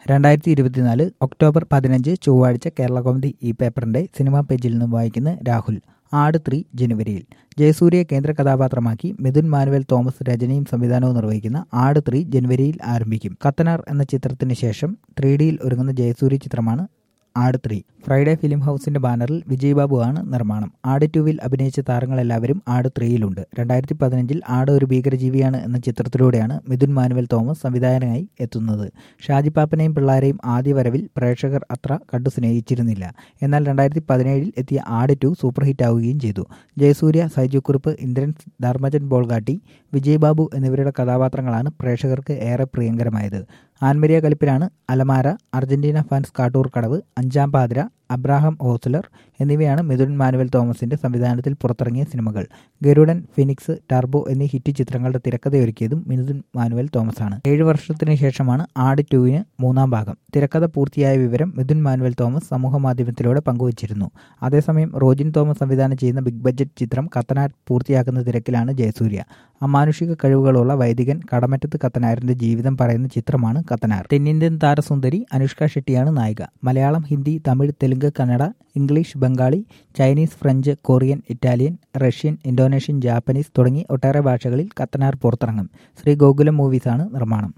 രണ്ടായിരത്തി ഇരുപത്തിനാല് ഒക്ടോബർ പതിനഞ്ച് ചൊവ്വാഴ്ച കേരള കോമഡി ഈ പേപ്പറിന്റെ സിനിമാ പേജിൽ നിന്നും വായിക്കുന്ന രാഹുൽ ആട് ത്രീ ജനുവരിയിൽ ജയസൂര്യയെ കേന്ദ്ര കഥാപാത്രമാക്കി മിഥുൻ മാനുവൽ തോമസ് രചനയും സംവിധാനവും നിർവഹിക്കുന്ന ആട് ത്രീ ജനുവരിയിൽ ആരംഭിക്കും കത്തനാർ എന്ന ചിത്രത്തിന് ശേഷം ത്രീ ഡിയിൽ ഒരുങ്ങുന്ന ജയസൂര്യ ചിത്രമാണ് ആട് ത്രീ ഫ്രൈഡേ ഫിലിം ഹൗസിന്റെ ബാനറിൽ വിജയ് ബാബു ആണ് നിർമ്മാണം ആട് ടുവിൽ അഭിനയിച്ച താരങ്ങളെല്ലാവരും ആട് ത്രീയിലുണ്ട് രണ്ടായിരത്തി പതിനഞ്ചിൽ ആട് ഒരു ഭീകരജീവിയാണ് എന്ന ചിത്രത്തിലൂടെയാണ് മിഥുൻ മാനുവൽ തോമസ് സംവിധായകനായി എത്തുന്നത് ഷാജി പാപ്പനെയും പിള്ളാരെയും ആദ്യ വരവിൽ പ്രേക്ഷകർ അത്ര കണ്ടു സ്നേഹിച്ചിരുന്നില്ല എന്നാൽ രണ്ടായിരത്തി പതിനേഴിൽ എത്തിയ ആട് ടു സൂപ്പർ ഹിറ്റ് ആവുകയും ചെയ്തു ജയസൂര്യ സൈജു കുറുപ്പ് ഇന്ദ്രൻ ധർമ്മജൻ ബോൾഗാട്ടി വിജയ് ബാബു എന്നിവരുടെ കഥാപാത്രങ്ങളാണ് പ്രേക്ഷകർക്ക് ഏറെ പ്രിയങ്കരമായത് ആൻമരിയ കലിപ്പിലാണ് അലമാര അർജന്റീന ഫാൻസ് കാട്ടൂർ കടവ് അഞ്ചാം പാതിര അബ്രാഹം ഓസ്ലർ എന്നിവയാണ് മിഥുൻ മാനുവൽ തോമസിന്റെ സംവിധാനത്തിൽ പുറത്തിറങ്ങിയ സിനിമകൾ ഗരുഡൻ ഫിനിക്സ് ടർബോ എന്നീ ഹിറ്റ് ചിത്രങ്ങളുടെ തിരക്കഥയൊരുക്കിയതും മിഥുൻ മാനുവൽ തോമസാണ് ഏഴു വർഷത്തിനു ശേഷമാണ് ആട് ടുവിന് മൂന്നാം ഭാഗം തിരക്കഥ പൂർത്തിയായ വിവരം മിഥുൻ മാനുവൽ തോമസ് സമൂഹ മാധ്യമത്തിലൂടെ പങ്കുവച്ചിരുന്നു അതേസമയം റോജിൻ തോമസ് സംവിധാനം ചെയ്യുന്ന ബിഗ് ബഡ്ജറ്റ് ചിത്രം കത്തനാർ പൂർത്തിയാക്കുന്ന തിരക്കിലാണ് ജയസൂര്യ അമാനുഷിക കഴിവുകളുള്ള വൈദികൻ കടമറ്റത്ത് കത്തനാരിന്റെ ജീവിതം പറയുന്ന ചിത്രമാണ് കത്തനാർ തെന്നിന്ത്യൻ താരസുന്ദരി അനുഷ്ക ഷെട്ടിയാണ് നായിക Malayalam Hindi Tamil Telugu Kannada English Bengali Chinese French Korean Italian Russian Indonesian Japanese തുടങ്ങി ഒട്ടേറെ ഭാഷകളിൽ കത്തനാർ പുറത്തിറങ്ങും ശ്രീ ഗോകുലം മൂവീസാണ് നിർമ്മാണം